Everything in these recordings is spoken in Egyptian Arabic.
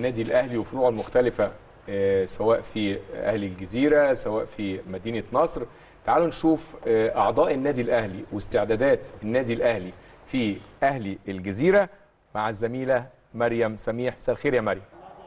النادي الاهلي وفروعه المختلفه آه، سواء في اهلي الجزيره سواء في مدينه نصر تعالوا نشوف آه، اعضاء النادي الاهلي واستعدادات النادي الاهلي في اهلي الجزيره مع الزميله مريم سميح مساء الخير يا مريم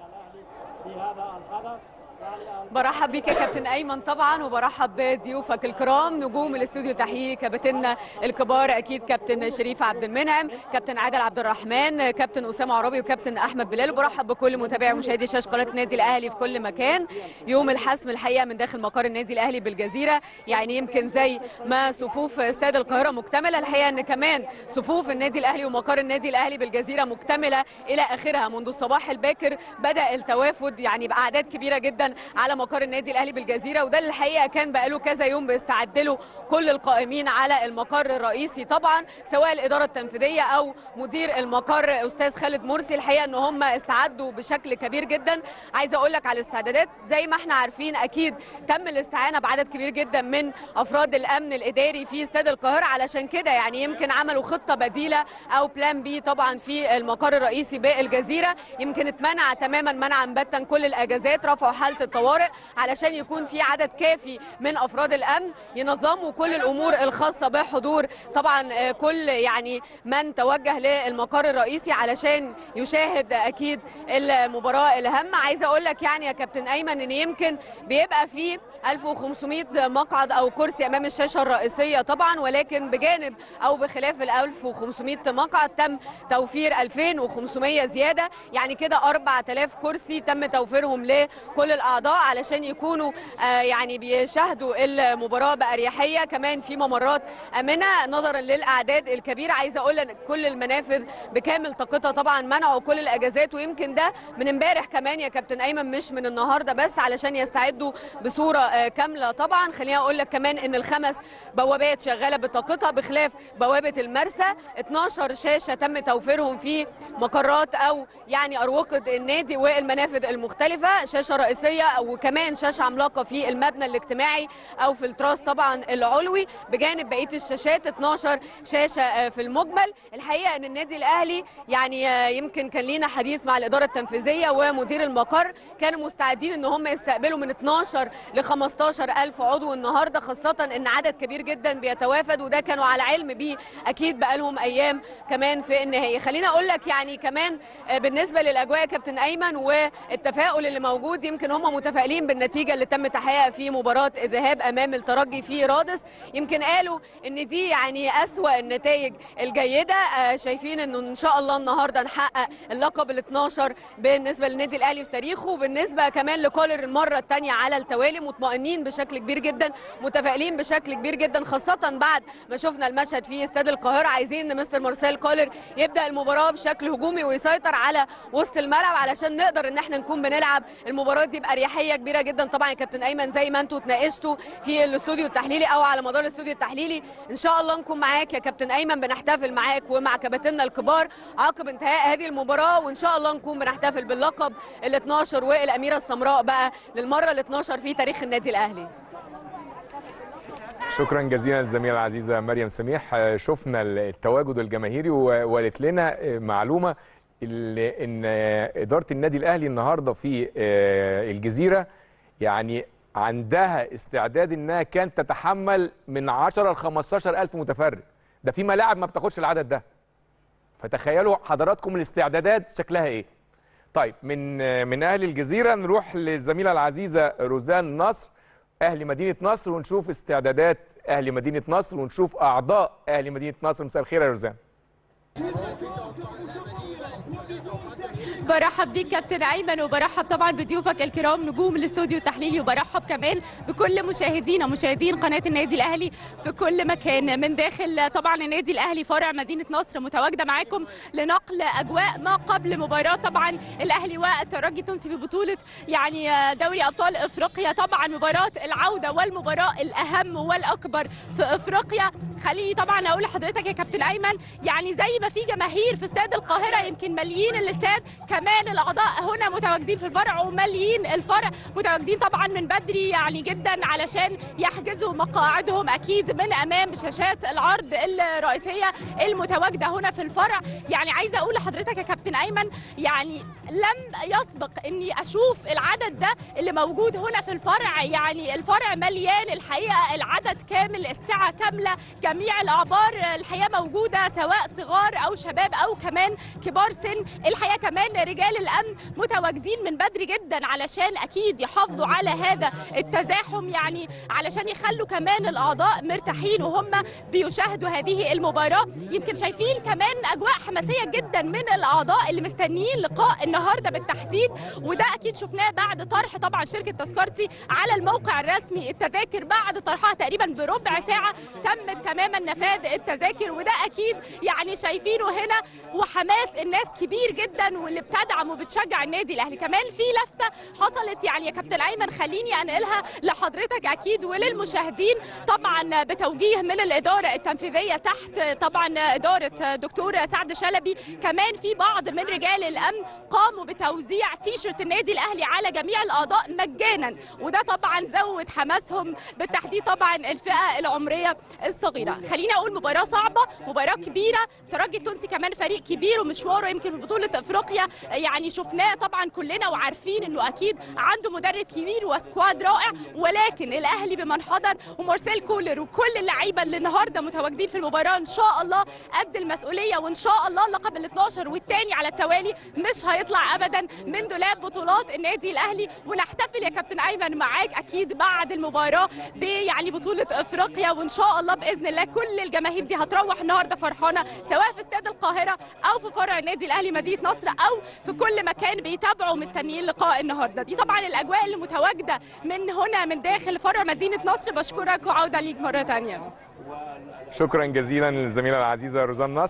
برحب بيك يا كابتن ايمن طبعا وبرحب بضيوفك الكرام نجوم الاستوديو تحليلي كابتننا الكبار اكيد كابتن شريف عبد المنعم كابتن عادل عبد الرحمن كابتن اسامه عرابي وكابتن احمد بلال وبرحب بكل متابعي ومشاهدي شاشه قناه النادي الاهلي في كل مكان يوم الحسم الحقيقه من داخل مقر النادي الاهلي بالجزيره يعني يمكن زي ما صفوف استاد القاهره مكتمله الحقيقه ان كمان صفوف النادي الاهلي ومقر النادي الاهلي بالجزيره مكتمله الى اخرها منذ الصباح الباكر بدا التوافد يعني باعداد كبيره جدا على مقر النادي الاهلي بالجزيره وده اللي الحقيقه كان بقاله كذا يوم بيستعد له كل القائمين على المقر الرئيسي طبعا سواء الاداره التنفيذيه او مدير المقر استاذ خالد مرسي الحقيقه ان هم استعدوا بشكل كبير جدا عايزه اقول لك على الاستعدادات زي ما احنا عارفين اكيد تم الاستعانه بعدد كبير جدا من افراد الامن الاداري في استاد القاهره علشان كده يعني يمكن عملوا خطه بديله او بلان بي طبعا في المقر الرئيسي بالجزيره يمكن اتمنع تماما منعا باتا كل الاجازات رفعوا حاله الطوارئ علشان يكون في عدد كافي من افراد الامن ينظموا كل الامور الخاصه بحضور طبعا آه، كل يعني من توجه للمقر الرئيسي علشان يشاهد اكيد المباراه الهامه عايزه اقول لك يعني يا كابتن ايمن ان يمكن بيبقى في 1500 مقعد او كرسي امام الشاشه الرئيسيه طبعا ولكن بجانب او بخلاف ال 1500 مقعد تم توفير 2500 زياده يعني كده 4000 كرسي تم توفيرهم لكل الاعضاء علشان يكونوا آه، يعني بيشاهدوا المباراه باريحيه كمان في ممرات امنه نظرا للاعداد الكبيره عايزه اقول ان كل المنافذ بكامل طاقتها طبعا منعوا كل الاجازات ويمكن ده من امبارح كمان يا كابتن ايمن مش من النهارده بس علشان يستعدوا بصوره آه، كامله طبعا خليني اقول لك كمان ان الخمس بوابات شغاله بطاقتها بخلاف بوابه المرسى 12 شاشه تم توفيرهم في مقرات او يعني اروقه النادي والمنافذ المختلفه شاشه رئيسيه وكمان شاشه عملاقه في المبنى الاجتماعي او في التراس طبعا العلوي بجانب بقيه الشاشات 12 شاشه آه، في المجمل الحقيقه ان النادي الاهلي يعني آه، يمكن كان لينا حديث مع الاداره التنفيذيه ومدير المقر كانوا مستعدين ان هم يستقبلوا من 12 ل 15 الف عضو النهارده خاصه ان عدد كبير جدا بيتوافد وده كانوا على علم بيه اكيد بقالهم ايام كمان في النهائي خليني اقول لك يعني كمان آه، بالنسبه للاجواء يا كابتن ايمن والتفاؤل اللي موجود يمكن هم متفائلين بالنتيجه اللي تم تحقيقها في مباراه الذهاب امام الترجي في رادس يمكن قالوا ان دي يعني اسوا النتائج الجيده آه، شايفين انه ان شاء الله النهارده نحقق اللقب ال 12 بالنسبه للنادي الاهلي في تاريخه وبالنسبه كمان لكولر المره الثانيه على التوالي مطمئنين بشكل كبير جدا متفائلين بشكل كبير جدا خاصه بعد ما شفنا المشهد في استاد القاهره عايزين ان مستر مارسيل كولر يبدا المباراه بشكل هجومي ويسيطر على وسط الملعب علشان نقدر ان احنا نكون بنلعب المباراه دي باريحيه كبيره جدا طبعا يا كابتن ايمن زي ما انتوا اتناقشتوا في الاستوديو التحليلي او على مدار الاستوديو التحليلي ان شاء الله نكون معاك يا كابتن ايمن بنحتفل معاك ومع كباتننا الكبار عقب انتهاء هذه المباراه وان شاء الله نكون بنحتفل باللقب ال 12 والاميره السمراء بقى للمره ال 12 في تاريخ النادي الاهلي شكرا جزيلا للزميله العزيزه مريم سميح آه، شفنا التواجد الجماهيري و- وقالت لنا آه، معلومه اللي- ان آه، اداره النادي الاهلي النهارده في آه، الجزيره يعني عندها استعداد انها كانت تتحمل من 10 ل 15 الف متفرج ده في ملاعب ما بتاخدش العدد ده فتخيلوا حضراتكم الاستعدادات شكلها ايه طيب من آه، من اهل الجزيره نروح للزميله العزيزه روزان نصر اهل مدينه نصر ونشوف استعدادات اهل مدينه نصر ونشوف اعضاء اهل مدينه نصر مساء الخير يا روزان برحب بيك كابتن ايمن وبرحب طبعا بضيوفك الكرام نجوم الاستوديو التحليلي وبرحب كمان بكل مشاهدينا مشاهدين قناه النادي الاهلي في كل مكان من داخل طبعا النادي الاهلي فرع مدينه نصر متواجده معاكم لنقل اجواء ما قبل مباراه طبعا الاهلي والترجي التونسي في بطوله يعني دوري ابطال افريقيا طبعا مباراه العوده والمباراه الاهم والاكبر في افريقيا خليني طبعا اقول لحضرتك يا كابتن ايمن يعني زي ما في جماهير في استاد القاهره يمكن مليين الاستاد كمان الاعضاء هنا متواجدين في الفرع ومليين الفرع متواجدين طبعا من بدري يعني جدا علشان يحجزوا مقاعدهم اكيد من امام شاشات العرض الرئيسيه المتواجده هنا في الفرع يعني عايزه اقول لحضرتك يا كابتن ايمن يعني لم يسبق اني اشوف العدد ده اللي موجود هنا في الفرع يعني الفرع مليان الحقيقه العدد كامل السعه كامله جميع الاعمار الحقيقه موجوده سواء صغار او شباب او كمان كبار سن الحقيقه كمان رجال الامن متواجدين من بدري جدا علشان اكيد يحافظوا على هذا التزاحم يعني علشان يخلوا كمان الاعضاء مرتاحين وهم بيشاهدوا هذه المباراه يمكن شايفين كمان اجواء حماسيه جدا من الاعضاء اللي مستنيين لقاء النهارده بالتحديد وده اكيد شفناه بعد طرح طبعا شركه تذكرتي على الموقع الرسمي التذاكر بعد طرحها تقريبا بربع ساعه تم تماما نفاذ التذاكر وده اكيد يعني شايفينه هنا وحماس الناس كبير جدا واللي بتدعم وبتشجع النادي الاهلي كمان في لفته حصلت يعني يا كابتن ايمن خليني انقلها لحضرتك اكيد وللمشاهدين طبعا بتوجيه من الاداره التنفيذيه تحت طبعا اداره دكتور سعد شلبي كمان في بعض من رجال الامن قاموا بتوزيع تيشرت النادي الاهلي على جميع الاعضاء مجانا وده طبعا زود حماسهم بالتحديد طبعا الفئه العمريه الصغيره خليني اقول مباراه صعبه مباراه كبيره الترجي التونسي كمان فريق كبير ومشواره يمكن في بطوله افريقيا يعني شفناه طبعا كلنا وعارفين انه اكيد عنده مدرب كبير وسكواد رائع ولكن الاهلي بمن حضر ومارسيل كولر وكل اللعيبه اللي النهارده متواجدين في المباراه ان شاء الله قد المسؤوليه وان شاء الله اللقب ال 12 والثاني على التوالي مش هيطلع ابدا من دولاب بطولات النادي الاهلي ونحتفل يا كابتن ايمن معاك اكيد بعد المباراه يعني بطوله افريقيا وان شاء الله باذن الله كل الجماهير دي هتروح النهارده فرحانه سواء في استاد القاهره او في فرع النادي الاهلي مدينه نصر او في كل مكان بيتابعوا مستنيين لقاء النهارده دي طبعا الاجواء اللي متواجده من هنا من داخل فرع مدينه نصر بشكرك وعوده ليك مره ثانيه شكرا جزيلا للزميله العزيزه روزان نصر